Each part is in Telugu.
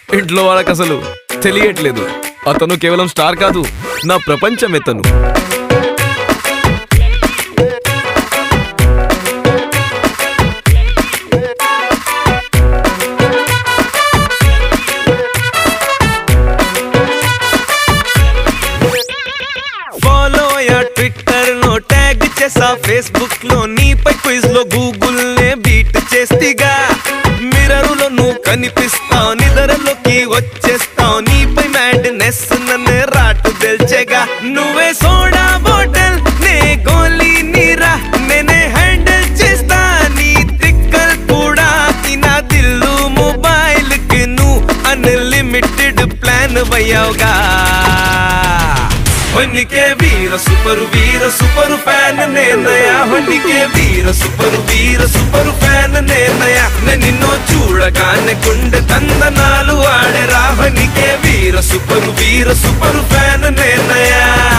ఇంట్లో వాళ్ళకి అసలు తెలియట్లేదు అతను కేవలం స్టార్ కాదు నా ప్రపంచం ఎతను ఫాలో యా ట్విట్టర్ లో ట్యాగ్ చేసా ఫేస్బుక్ లో నీపై క్విజ్ లో గూగుల్ నే బీట్ చేస్తిగా మిర్రర్ లో నువ్వు కనిపిస్తావు నిద్రలోకి వచ్చేస్తావు నీపై మ్యాడ్నెస్ నన్ను రాటు తెల్చేగా నువ్వే సోడా బాటిల్ నే గోలీ నీరా నేనే హ్యాండిల్ చేస్తా నీ తిక్కల్ కూడా ఈ నా దిల్లు మొబైల్ కి నువ్వు అన్లిమిటెడ్ ప్లాన్ వయ్యావుగా ಹೊನ್ನಿಕೆ ವೀರ ಸೂಪರು ವೀರ ಸೂಪರು ಫ್ಯಾನ್ ನೇನಯ ಹೊನ್ನಿಕೆ ವೀರ ಸೂಪರು ವೀರ ಸೂಪರು ಫ್ಯಾನ್ ನೇನಯ నిన్నో చూడగానే గుండె తందనాలు ఆడెరా ಹೊನ್నిಕೆ ವೀರ సూపరు వీర సూపరు ఫ్యాన్ నేనయ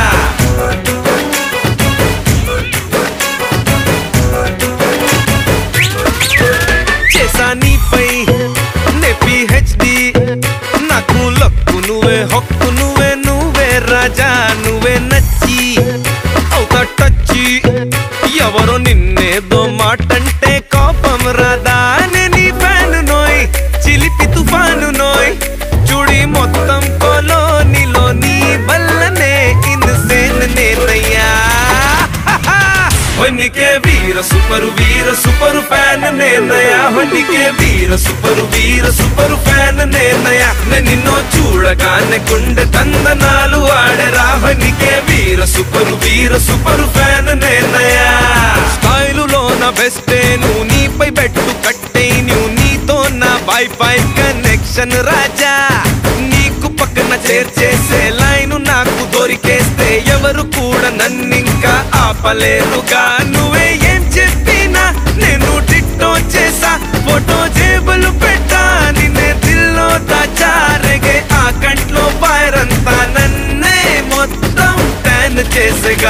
చేసా నీపై నే పిహెచ్డి నాకు లక్కు నువ్వే హక్కు నువ్వే నువ్వే రాజా నువ్వే నచ్చి అవుతా టచ్చి ఎవరో నిన్నేదో మాటంటే కోపం రాదా నే నీ ఫ్యాను నోయ్ చిలిపి తుఫాను నోయ్ చూడి మొత్తం కొలోనిలో నీ బల్లనే ఇన్సేన్ నేనయ్యా ಹೊನ್ನಿಕೆ ವೀರ ಸೂಪರು ವೀರ ಸೂಪರು ಫ್ಯಾನ್ ನೇನಯ ಹೊನ್ನಿಕೆ ವೀರ ಸೂಪರು ವೀರ ಸೂಪರು ఫ్యాన్ నేనయ నిన్నో చూడగానే గుండె తందనాలు ఆడెరా ಹೊನ್నిಕೆ వీర సూపరు వీర సూపరు ఫ్యాన్ నేనయ స్టైలులో నా బెస్టే నువ్వు నీపై పెట్టు కట్టే నువ్వు నీతో నా వైఫై కనెక్షన్ రాజా నీకు పక్కన చేర్చేసే లైను నాకు దొరికేస్తే ఎవరు కూడా నన్నింకా ఆపలేరుగా నువ్వే ఏం చెప్పినా నేను టిట్టో చేసా ఫోటో జేబులు పెట్టా నిన్నే దిల్లో దాచారగే ఆ కంట్లో పైరంతా నన్నే మొత్తం ట్యాన్ చేసేగా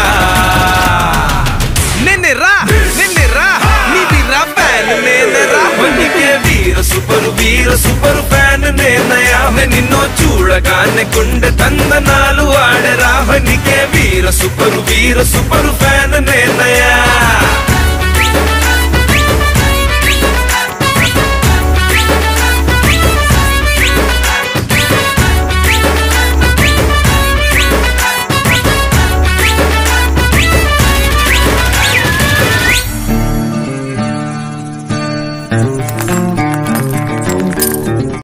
నిన్నే రా నిన్నే రా నీది రా ఫ్యాన్ నేనే రా ಹೊನ್ನಿಕೆ ವೀರ సూపరు వీర సూపరు ఫ్యాన్ నేనయ నిన్నో చూడగానే గుండె తందనాలు ఆడెరా ಹೊನ್ನಿಕೆ వీర సూపరు వీర సూపరు ఫ్యాన్ నేనయ